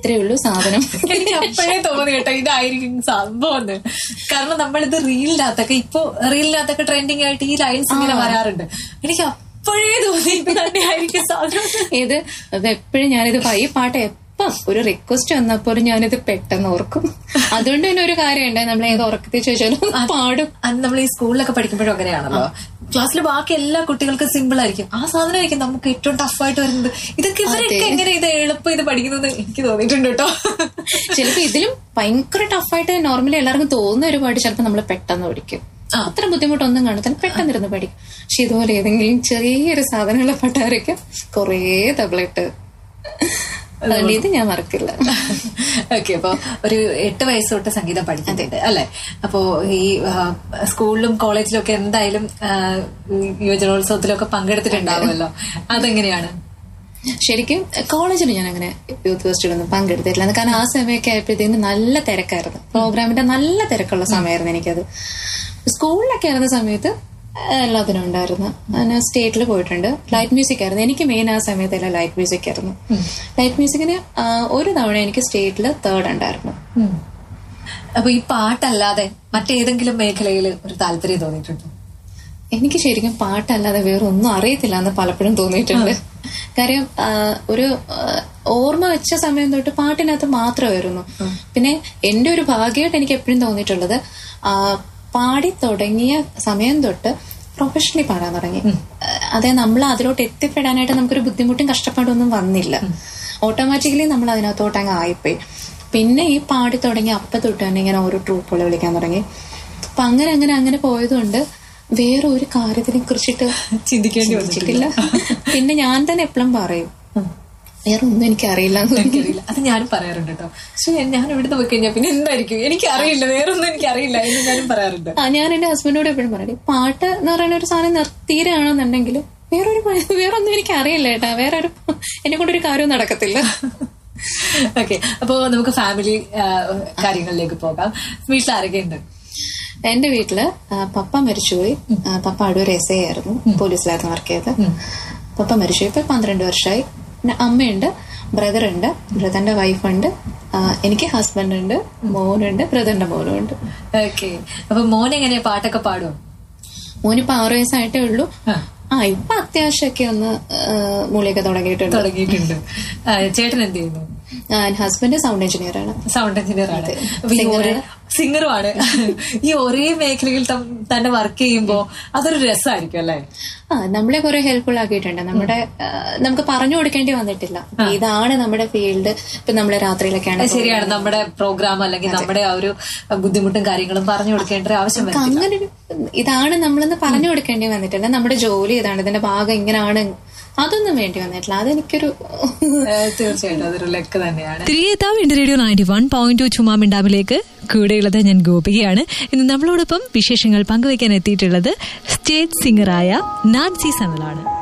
ഇത്രയേ ഉള്ളൂ സാധനം എനിക്ക് അപ്പോഴേ തോന്നി കേട്ടോ ഇതായിരിക്കും സംഭവം എന്ന് കാരണം നമ്മളിത് റീലിനകത്തൊക്കെ ഇപ്പൊ റീലിനകത്തൊക്കെ ട്രെൻഡിങ് ആയിട്ട് ഈ ലൈൻസ് ഇങ്ങനെ വരാറുണ്ട് എനിക്ക് അപ്പോഴേ തോന്നി ഇത് തന്നെയായിരിക്കും സാധനം ഇത് അത് എപ്പോഴും ഞാനിത് പ- ഈ പാട്ട് എപ്പം ഒരു റിക്വസ്റ്റ് വന്നപ്പോൾ ഞാനിത് പെട്ടെന്ന് ഓർക്കും അതുകൊണ്ട് തന്നെ ഒരു കാര്യമുണ്ട് നമ്മൾ ഏത് ഉറക്കത്തിൽ ചോദിച്ചാലും പാടും അത് നമ്മൾ ഈ സ്കൂളിലൊക്കെ പഠിക്കുമ്പോഴും അങ്ങനെയാണല്ലോ ക്ലാസ്സിൽ ബാക്കി എല്ലാ കുട്ടികൾക്കും സിമ്പിൾ ആയിരിക്കും ആ സാധനമായിരിക്കും നമുക്ക് ഏറ്റവും ടഫായിട്ട് വരുന്നത് ഇതൊക്കെ ഇവരൊക്കെ എങ്ങനെ ഇത് എളുപ്പം ഇത് പഠിക്കുന്നത് എനിക്ക് തോന്നിയിട്ടുണ്ട് കേട്ടോ ചിലപ്പോ ഇതിലും ഭയങ്കര ടഫായിട്ട് നോർമലി എല്ലാവർക്കും തോന്നുന്ന ഒരു പാട്ട് ചിലപ്പോൾ നമ്മൾ പെട്ടെന്ന് പഠിക്കും അത്ര ബുദ്ധിമുട്ടൊന്നും കാണത്തില്ല പെട്ടെന്ന് ഇരുന്ന് പഠിക്കും പക്ഷെ ഇതുപോലെ ഏതെങ്കിലും ചെറിയൊരു സാധനമുള്ള പാട്ടായിരിക്കും കുറേ തബിളിട്ട് അതുകൊണ്ട് ഇത് ഞാൻ മറക്കില്ല ഓക്കെ അപ്പൊ ഒരു എട്ട് വയസ്സ് തൊട്ട് സംഗീതം പഠിക്കുന്നുണ്ട് അല്ലെ അപ്പോ ഈ ആ, സ്കൂളിലും കോളേജിലും ഒക്കെ എന്തായാലും ആ, യുവജനോത്സവത്തിലൊക്കെ പങ്കെടുത്തിട്ടുണ്ടാവുമല്ലോ അതെങ്ങനെയാണ് ശരിക്കും കോളേജിൽ ഞാൻ അങ്ങനെ യൂത്ത് ഫെസ്റ്റിവലൊന്നും പങ്കെടുത്തിട്ടില്ല കാരണം ആ സമയമൊക്കെ ആയപ്പോഴത്തേന് നല്ല തിരക്കായിരുന്നു പ്രോഗ്രാമിന്റെ നല്ല തിരക്കുള്ള സമയമായിരുന്നു എനിക്കത് സ്കൂളിലൊക്കെ ആയിരുന്ന സമയത്ത് എല്ലാത്തിനും ഉണ്ടായിരുന്നു ഞാൻ സ്റ്റേറ്റിൽ പോയിട്ടുണ്ട് ലൈറ്റ് മ്യൂസിക് ആയിരുന്നു എനിക്ക് മെയിൻ ആ സമയത്തെല്ലാം ലൈറ്റ് മ്യൂസിക് ആയിരുന്നു ലൈറ്റ് മ്യൂസിക്കിന് ആ, ഒരു തവണ എനിക്ക് സ്റ്റേറ്റിൽ തേർഡ് ഉണ്ടായിരുന്നു ഉം. അപ്പൊ ഈ പാട്ടല്ലാതെ മറ്റേതെങ്കിലും മേഖലയിൽ ഒരു താല്പര്യം തോന്നിയിട്ടുണ്ടോ എനിക്ക് ശരിക്കും പാട്ടല്ലാതെ വേറെ ഒന്നും അറിയത്തില്ല എന്ന് പലപ്പോഴും തോന്നിയിട്ടുണ്ട് കാര്യം ആ, ഒരു ആ, ഓർമ്മ വെച്ച സമയം തൊട്ട് പാട്ടിനകത്ത് മാത്രമായിരുന്നു പിന്നെ എന്റെ ഒരു ഭാഗ്യമായിട്ട് എനിക്ക് എപ്പോഴും തോന്നിയിട്ടുള്ളത് ആ, പാടി തുടങ്ങിയ സമയം തൊട്ട് പ്രൊഫഷണലി പാടാൻ തുടങ്ങി അതെ നമ്മൾ അതിലോട്ട് എത്തിപ്പെടാനായിട്ട് നമുക്കൊരു ബുദ്ധിമുട്ടും കഷ്ടപ്പാടൊന്നും വന്നില്ല ഓട്ടോമാറ്റിക്കലി നമ്മൾ അതിനകത്തോട്ട് അങ്ങ് ആയിപ്പോയി പിന്നെ ഈ പാടി തുടങ്ങി അപ്പ തൊട്ട് തന്നെ ഇങ്ങനെ ഓരോ ട്രൂപ്പുകൾ വിളിക്കാൻ തുടങ്ങി അപ്പൊ അങ്ങനെ അങ്ങനെ അങ്ങനെ പോയതുകൊണ്ട് വേറെ ഒരു കാര്യത്തിനെ കുറിച്ചിട്ട് ചിന്തിക്കേണ്ടി ചിന്തിച്ചിട്ടില്ല പിന്നെ ഞാൻ തന്നെ എപ്പോഴും പറയും വേറെ ഒന്നും എനിക്ക് അറിയില്ല എനിക്കറിയില്ല അത് ഞാനും പറയാറുണ്ട് കേട്ടോ പക്ഷെ ഞാൻ ഇവിടുന്ന് പോയി കഴിഞ്ഞാൽ പിന്നെ എന്തായിരിക്കും എനിക്കറിയില്ല വേറൊന്നും എനിക്കറിയില്ല എന്ന് ഞാനും പറയാറുണ്ട് ആ ഞാൻ എന്റെ ഹസ്ബൻഡോട് എപ്പോഴും പറയും പാട്ട് എന്ന് പറയുന്ന ഒരു സാധനം നിർത്തിയിരാണെന്നുണ്ടെങ്കിൽ വേറൊരു പ- വേറൊന്നും എനിക്ക് അറിയില്ല ഏട്ടാ വേറെ ഒരു എന്നെ കൊണ്ടൊരു കാര്യവും നടക്കത്തില്ല ഓക്കെ അപ്പോ നമുക്ക് ഫാമിലി കാര്യങ്ങളിലേക്ക് പോകാം വീട്ടിൽ ആരൊക്കെയുണ്ട് എന്റെ വീട്ടില് ആ, പപ്പ മരിച്ചുപോയി ആ, പപ്പ അടൂർ എസ് ഐ ആയിരുന്നു പോലീസിലായിരുന്നു വർക്ക് ചെയ്തത് പപ്പ മരിച്ചുപോയി ഇപ്പൊ പന്ത്രണ്ട് വർഷമായി പിന്നെ അമ്മയുണ്ട് ബ്രദർ ഉണ്ട് ബ്രദറിന്റെ വൈഫുണ്ട് ആ, എനിക്ക് ഹസ്ബൻഡ് ഉണ്ട് മോനുണ്ട് ബ്രദറിന്റെ മോനും ഉണ്ട് ഓക്കെ അപ്പൊ മോൻ എങ്ങനെയാ പാട്ടൊക്കെ പാടുമോ മോനിപ്പോ ആറു വയസ്സായിട്ടേ ഉള്ളൂ ആ. ആ ഇപ്പൊ അത്യാവശ്യമൊക്കെ ഒന്ന് ആ, മൂളിയൊക്കെ തുടങ്ങിയിട്ടുണ്ട് തുടങ്ങിയിട്ടുണ്ട് ആ, ചേട്ടൻ എന്ത് ചെയ്യുന്നു ഹസ്ബൻഡ് സൗണ്ട് എഞ്ചിനീയർ ആണ് സൗണ്ട് എഞ്ചിനീയർ ആണ് അപ്പൊ ഈ ഒരേ സിംഗറുമാണ് ഈ ഒരേ മേഖലയിൽ തം- തന്നെ വർക്ക് ചെയ്യുമ്പോ അതൊരു രസമായിരിക്കും അല്ലേ ആ നമ്മളെ കുറെ ഹെൽപ്ഫുൾ ആക്കിയിട്ടുണ്ട് നമ്മുടെ ആ, നമുക്ക് പറഞ്ഞു കൊടുക്കേണ്ടി വന്നിട്ടില്ല ഇതാണ് നമ്മുടെ ഫീൽഡ് ഇപ്പൊ നമ്മളെ രാത്രിയിലൊക്കെയാണ് അത് ശരിയാണ് നമ്മുടെ പ്രോഗ്രാം അല്ലെങ്കിൽ നമ്മുടെ ആ ഒരു ബുദ്ധിമുട്ടും കാര്യങ്ങളും പറഞ്ഞു കൊടുക്കേണ്ട ഒരു ആവശ്യം നമുക്ക് വരും അങ്ങനെ ഒരു ഇതാണ് നമ്മളെന്ന് പറഞ്ഞു കൊടുക്കേണ്ടി വന്നിട്ടില്ല നമ്മുടെ ജോലി ഇതാണ് ഇതിന്റെ ഭാഗം ഇങ്ങനെയാണ് അതൊന്നും വേണ്ടി വന്നിട്ടില്ല അതെനിക്കൊരു തീർച്ചയായിട്ടും അതൊരു ലക്ക് തന്നെയാണ് തിരികെത്താം India radio ninety one point two ചുമാമിണ്ടാമിലേക്ക് കൂടെയുള്ളത് ഞാൻ ഗോപികയാണ് ഇന്ന് നമ്മളോടൊപ്പം വിശേഷങ്ങൾ പങ്കുവയ്ക്കാൻ എത്തിയിട്ടുള്ളത് സ്റ്റേജ് സിംഗറായ നാൻസി സനലാണ്